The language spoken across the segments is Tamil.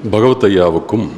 பகவத் ஐயாவுக்கும்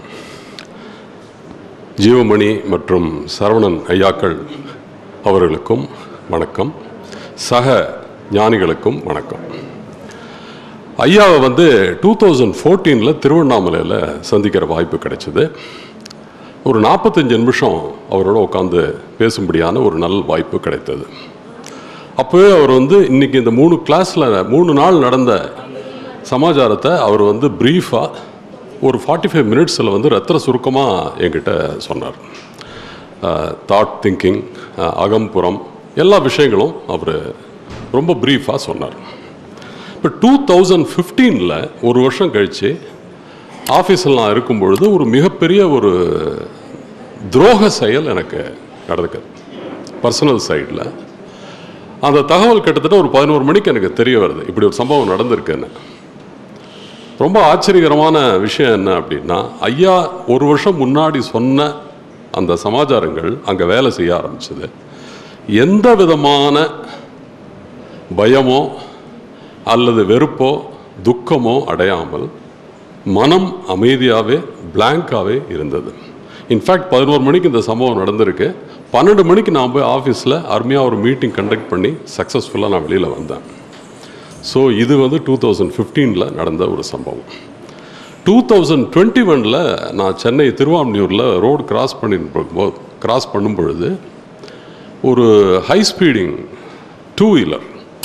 ஜீவமணி மற்றும் சரவணன் ஐயாக்கள் அவர்களுக்கும் வணக்கம் சக ஞானிகளுக்கும் வணக்கம் ஐயாவை வந்து டூ தௌசண்ட் ஃபோர்டீனில் திருவண்ணாமலையில் சந்திக்கிற வாய்ப்பு கிடைச்சிது ஒரு நாற்பத்தஞ்சு நிமிஷம் அவரோட உட்காந்து பேசும்படியான ஒரு நல்ல வாய்ப்பு கிடைத்தது அப்போவே அவர் வந்து இன்னைக்கு இந்த மூணு கிளாஸில் மூணு நாள் நடந்த சமாச்சாரத்தை அவர் வந்து ப்ரீஃபாக ஒரு ஃபார்ட்டி ஃபைவ் மினிட்ஸில் வந்து ரத்திர சுருக்கமாக என்கிட்ட சொன்னார் தாட் திங்கிங் அகம்புறம் எல்லா விஷயங்களும் அவர் ரொம்ப ப்ரீஃபாக சொன்னார் இப்போ டூ தௌசண்ட் ஃபிஃப்டீனில் ஒரு வருஷம் கழித்து ஆஃபீஸில் நான் இருக்கும் பொழுது ஒரு மிகப்பெரிய ஒரு துரோக செயல் எனக்கு நடந்துக்குது பர்சனல் சைடில் அந்த தகவல் கிட்டத்தட்ட ஒரு பதினோரு மணிக்கு எனக்கு தெரிய வருது இப்படி ஒரு சம்பவம் நடந்திருக்குன்னு ரொம்ப ஆச்சரியகரமான விஷயம் என்ன அப்படின்னா ஐயா ஒரு வருஷம் முன்னாடி சொன்ன அந்த சமாச்சாரங்கள் அங்கே வேலை செய்ய ஆரம்பிச்சது எந்த விதமான பயமோ அல்லது வெறுப்போ துக்கமோ அடையாமல் மனம் அமைதியாகவே பிளாங்காகவே இருந்தது இன்ஃபேக்ட் பதினோரு மணிக்கு இந்த சம்பவம் நடந்திருக்கு பன்னெண்டு மணிக்கு நான் போய் ஆஃபீஸில் அருமையாக ஒரு மீட்டிங் கண்டக்ட் பண்ணி சக்ஸஸ்ஃபுல்லாக நான் வெளியில் வந்தேன் ஸோ இது வந்து டூ தௌசண்ட் ஃபிஃப்டீனில் நடந்த ஒரு சம்பவம் டூ தௌசண்ட் டுவெண்ட்டி ஒனில் நான் சென்னை திருவான்மியூரில் ரோடு கிராஸ் பண்ணி கிராஸ் பண்ணும் பொழுது ஒரு ஹை ஸ்பீடிங் டூ வீலர்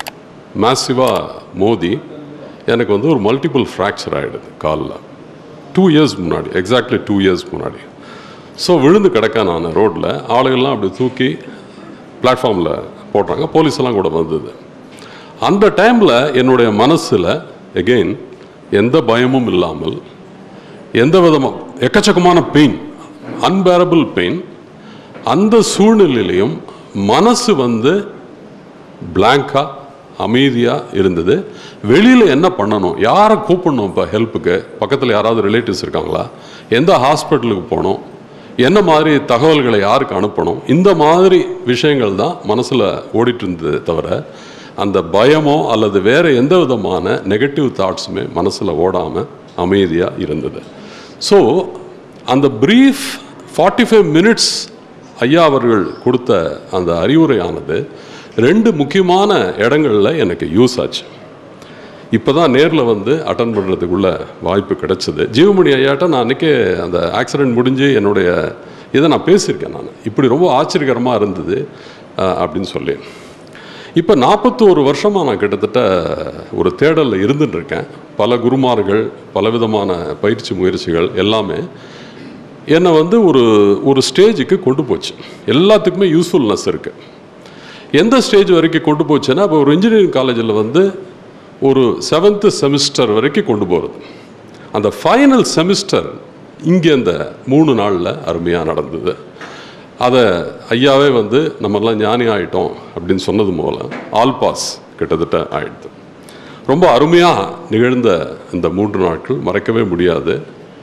மேசிவாக மோதி எனக்கு வந்து ஒரு மல்டிபிள் ஃப்ராக்சர் ஆகிடுது காலில் டூ இயர்ஸ் முன்னாடி எக்ஸாக்ட்லி டூ இயர்ஸ் முன்னாடி ஸோ விழுந்து கிடக்க நான் ரோட்டில் ஆளுகள்லாம் அப்படி தூக்கி பிளாட்ஃபார்மில் போட்டாங்க போலீஸ் எல்லாம் கூட வந்தது அந்த டைமில் என்னுடைய மனசில் எகெயின் எந்த பயமும் இல்லாமல் எந்த விதமாக எக்கச்சக்கமான பெயின் அன்பேரபிள் பெயின் அந்த சூழ்நிலையிலையும் மனசு வந்து பிளாங்காக அமைதியாக இருந்தது வெளியில் என்ன பண்ணணும் யாரை கூப்பிடணும் இப்போ ஹெல்ப்புக்கு பக்கத்தில் யாராவது ரிலேட்டிவ்ஸ் இருக்காங்களா எந்த ஹாஸ்பிட்டலுக்கு போகணும் என்ன மாதிரி தகவல்களை யாருக்கு அனுப்பணும் இந்த மாதிரி விஷயங்கள் தான் மனசில் ஓடிட்டு இருந்தது தவிர அந்த பயமோ அல்லது வேறு எந்த விதமான நெகட்டிவ் தாட்ஸுமே மனசில் ஓடாமல் அமைதியாக இருந்தது ஸோ அந்த ப்ரீஃப் ஃபார்ட்டி ஃபைவ் மினிட்ஸ் ஐயா அவர்கள் கொடுத்த அந்த அறிவுரையானது ரெண்டு முக்கியமான இடங்களில் எனக்கு யூஸ் ஆச்சு இப்போ தான் நேரில் வந்து அட்டன் பண்ணுறதுக்குள்ள வாய்ப்பு கிடைச்சது ஜீவமணி ஐயாட்ட நான் அன்றைக்கே அந்த ஆக்சிடெண்ட் முடிஞ்சு என்னுடைய இதை நான் பேசியிருக்கேன் நான் இப்படி ரொம்ப ஆச்சரியகரமாக இருந்தது அப்படின்னு சொல்லி இப்போ நாற்பத்தோரு வருஷமாக நான் கிட்டத்தட்ட ஒரு தேடலில் இருந்துட்டு இருக்கேன் பல குருமார்கள் பலவிதமான பயிற்சி முயற்சிகள் எல்லாமே என்னை வந்து ஒரு ஒரு ஸ்டேஜுக்கு கொண்டு போச்சு எல்லாத்துக்குமே யூஸ்ஃபுல்னஸ் இருக்குது எந்த ஸ்டேஜ் வரைக்கும் கொண்டு போச்சுன்னா இப்போ ஒரு இன்ஜினியரிங் காலேஜில் வந்து ஒரு செவன்த்து செமிஸ்டர் வரைக்கும் கொண்டு போகிறது அந்த ஃபைனல் செமிஸ்டர் இங்கே இந்த மூணு நாளில் அருமையாக நடந்தது அதை ஐயாவே வந்து நம்மெல்லாம் ஞானி ஆகிட்டோம் அப்படின்னு சொன்னது மூலம் ஆல் பாஸ் கிட்டத்தட்ட ஆயிடுது ரொம்ப அருமையாக நிகழ்ந்த இந்த மூன்று நாட்கள் மறக்கவே முடியாது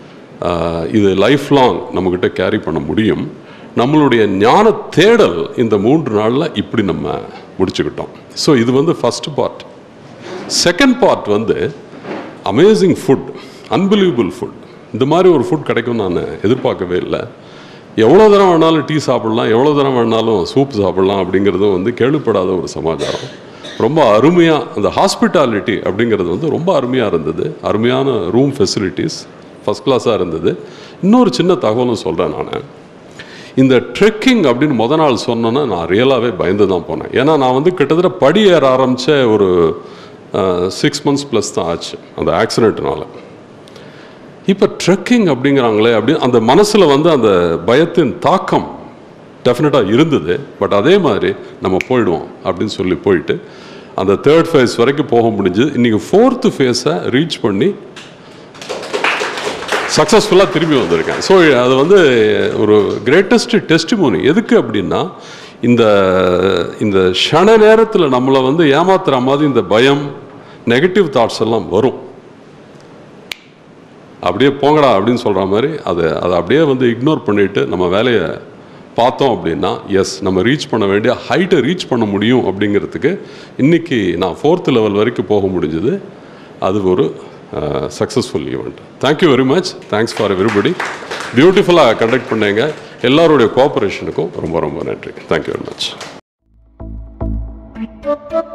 இது லைஃப் லாங் நம்மக்கிட்ட கேரி பண்ண முடியும் நம்மளுடைய ஞான தேடல் இந்த மூன்று நாளில் இப்படி நம்ம முடிச்சுக்கிட்டோம் ஸோ இது வந்து ஃபஸ்ட் பார்ட் செகண்ட் பார்ட் வந்து அமேசிங் ஃபுட் அன்பிலீவபிள் ஃபுட் இந்த மாதிரி ஒரு ஃபுட் கிடைக்கும் நான் எதிர்பார்க்கவே இல்லை எவ்வளோ தரம் வேணாலும் டீ சாப்பிட்லாம் எவ்வளோ தரம் வேணாலும் சூப் சாப்பிட்லாம் அப்படிங்கிறதும் வந்து கேள்விப்படாத ஒரு சமாச்சாரம் ரொம்ப அருமையாக அந்த ஹாஸ்பிட்டாலிட்டி அப்படிங்கிறது வந்து ரொம்ப அருமையாக இருந்தது அருமையான ரூம் ஃபெசிலிட்டிஸ் ஃபஸ்ட் கிளாஸாக இருந்தது இன்னொரு சின்ன தகவலும் சொல்கிறேன் நான் இந்த ட்ரெக்கிங் அப்படின்னு முத நாள் சொன்னோன்னா நான் ரியலாகவே பயந்து தான் போனேன் ஏன்னா நான் வந்து கிட்டத்தட்ட படி ஏற ஆரம்பித்த ஒரு சிக்ஸ் மந்த்ஸ் ப்ளஸ் தான் ஆச்சு அந்த ஆக்சிடென்ட்னால இப்போ ட்ரெக்கிங் அப்படிங்கிறாங்களே அப்படி அந்த மனசில் வந்து அந்த பயத்தின் தாக்கம் டெஃபினட்டாக இருந்தது பட் அதே மாதிரி நம்ம போயிடுவோம் அப்படின்னு சொல்லி போயிட்டு அந்த தேர்ட் ஃபேஸ் வரைக்கும் போக முடிஞ்சு இன்றைக்கி ஃபோர்த்து ஃபேஸை ரீச் பண்ணி சக்ஸஸ்ஃபுல்லாக திரும்பி வந்திருக்கேன் ஸோ அது வந்து ஒரு கிரேட்டஸ்ட் டெஸ்டிமோனி எதுக்கு அப்படின்னா இந்த இந்த க்ஷண நேரத்தில் நம்மளை வந்து ஏமாத்துற மாதிரி இந்த பயம் நெகட்டிவ் தாட்ஸ் எல்லாம் வரும் அப்படியே போங்கடா அப்படின்னு சொல்கிற மாதிரி அதை அதை அப்படியே வந்து இக்னோர் பண்ணிவிட்டு நம்ம வேலையை பார்த்தோம் அப்படின்னா எஸ் நம்ம ரீச் பண்ண வேண்டிய ஹைட்டை ரீச் பண்ண முடியும் அப்படிங்கிறதுக்கு இன்றைக்கி நான் ஃபோர்த்து லெவல் வரைக்கும் போக முடிஞ்சது அது ஒரு successful event thank you very much thanks for everybody பியூட்டிஃபுல்லாக கண்டக்ட் பண்ணீங்க எல்லாருடைய கோஆப்ரேஷனுக்கும் ரொம்ப ரொம்ப நன்றி தேங்க்யூ வெரி மச்